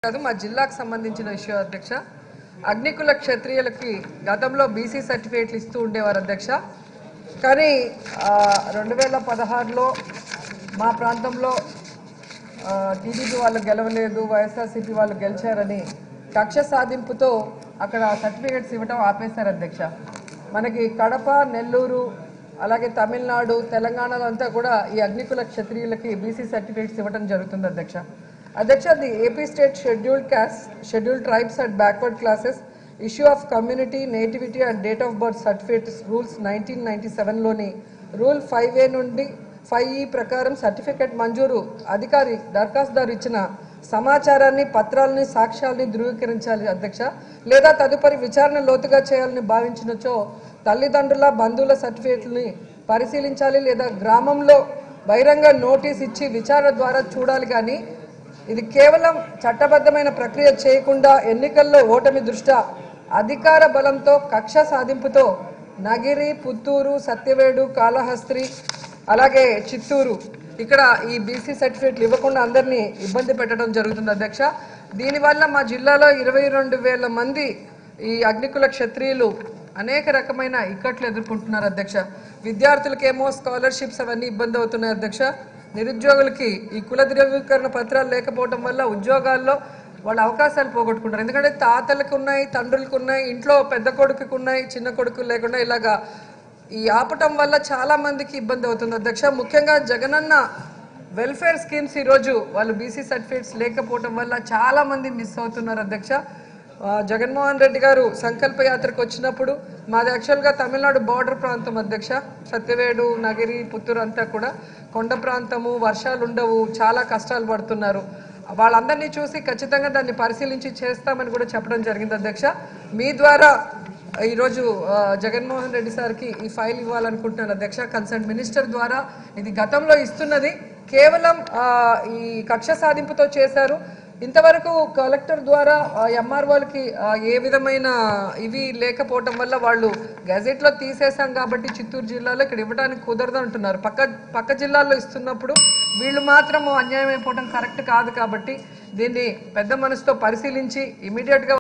కాదు మా జిల్లాకు సంబంధించిన ఇష్యూ అధ్యక్ష అగ్నికుల క్షత్రియులకి గతంలో బీసీ సర్టిఫికేట్లు ఇస్తూ ఉండేవారు అధ్యక్ష కానీ రెండు వేల పదహారులో మా ప్రాంతంలో టీడీపీ వాళ్ళు గెలవలేదు వైఎస్ఆర్సీపీ వాళ్ళు గెలిచారని కక్ష సాధింపుతో అక్కడ సర్టిఫికేట్స్ ఇవ్వటం ఆపేశారు అధ్యక్ష మనకి కడప నెల్లూరు అలాగే తమిళనాడు తెలంగాణలో అంతా కూడా ఈ అగ్నికుల క్షత్రియులకి బీసీ సర్టిఫికేట్స్ ఇవ్వడం జరుగుతుంది అధ్యక్ష అధ్యక్ష the AP state scheduled caste scheduled tribes and backward classes issue of community nativity and date of birth certificates rules nineteen ninety సెవెన్లోని రూల్ ఫైవ్ ఏ నుండి ఫైవ్ ఈ ప్రకారం సర్టిఫికేట్ మంజూరు అధికారి దరఖాస్తుదారు ఇచ్చిన సమాచారాన్ని పత్రాలని సాక్ష్యాలని ధృవీకరించాలి అధ్యక్ష లేదా తదుపరి విచారణ లోతుగా చేయాలని భావించినచో తల్లిదండ్రుల బంధువుల సర్టిఫికేట్లని పరిశీలించాలి లేదా గ్రామంలో బహిరంగ నోటీస్ ఇచ్చి విచారణ ద్వారా చూడాలి కానీ ఇది కేవలం చట్టబద్ధమైన ప్రక్రియ చేయకుండా ఎన్నికల్లో ఓటమి దృష్ట్యా అధికార బలంతో కక్ష సాధింపుతో నగిరి పుత్తూరు సత్యవేడు కాళహస్త్రి అలాగే చిత్తూరు ఇక్కడ ఈ బీసీ సర్టిఫికేట్లు ఇవ్వకుండా అందరినీ ఇబ్బంది పెట్టడం జరుగుతుంది అధ్యక్ష దీనివల్ల మా జిల్లాలో ఇరవై రెండు వేల మంది ఈ అగ్నికుల క్షత్రియులు అనేక రకమైన ఇక్కట్లు ఎదుర్కొంటున్నారు అధ్యక్ష విద్యార్థులకేమో స్కాలర్షిప్స్ అవన్నీ ఇబ్బంది అవుతున్నాయి అధ్యక్ష నిరుద్యోగులకి ఈ కుల ధృవీకరణ పత్రాలు లేకపోవడం వల్ల ఉద్యోగాల్లో వాళ్ళ అవకాశాలు పోగొట్టుకుంటారు ఎందుకంటే తాతలకు ఉన్నాయి తండ్రులకు ఉన్నాయి ఇంట్లో పెద్ద కొడుకుకు ఉన్నాయి చిన్న కొడుకు లేకుండా ఇలాగా ఈ ఆపటం వల్ల చాలా మందికి ఇబ్బంది అవుతుంది అధ్యక్ష ముఖ్యంగా జగనన్న వెల్ఫేర్ స్కీమ్స్ ఈరోజు వాళ్ళు బీసీ సర్టిఫికేట్స్ లేకపోవడం వల్ల చాలా మంది మిస్ అవుతున్నారు అధ్యక్ష ఆ, జగన్మోహన్ రెడ్డి గారు సంకల్ప యాత్రకు వచ్చినప్పుడు మాది యాక్చువల్గా తమిళనాడు బార్డర్ ప్రాంతం అధ్యక్ష సత్యవేడు నగిరి పుత్తూరు అంతా కూడా కొండ ప్రాంతము వర్షాలు ఉండవు చాలా కష్టాలు పడుతున్నారు వాళ్ళందరినీ చూసి ఖచ్చితంగా దాన్ని పరిశీలించి చేస్తామని కూడా చెప్పడం జరిగింది అధ్యక్ష మీ ద్వారా ఈరోజు ఆ, జగన్మోహన్ రెడ్డి సార్కి ఈ ఫైల్ ఇవ్వాలనుకుంటున్నాను అధ్యక్ష కన్సర్న్ మినిస్టర్ ద్వారా ఇది గతంలో ఇస్తున్నది కేవలం ఆ, ఈ కక్ష సాధింపుతో చేశారు ఇంతవరకు కలెక్టర్ ద్వారా ఎంఆర్ఓలకి ఏ విధమైన ఇవి లేకపోవటం వల్ల వాళ్ళు గెజెట్లో తీసేశాం కాబట్టి చిత్తూరు జిల్లాలో ఇక్కడ ఇవ్వడానికి కుదరదు అంటున్నారు పక్క పక్క జిల్లాల్లో ఇస్తున్నప్పుడు వీళ్ళు మాత్రం అన్యాయం అయిపోవడం కరెక్ట్ కాదు కాబట్టి దీన్ని పెద్ద మనసుతో పరిశీలించి ఇమీడియట్గా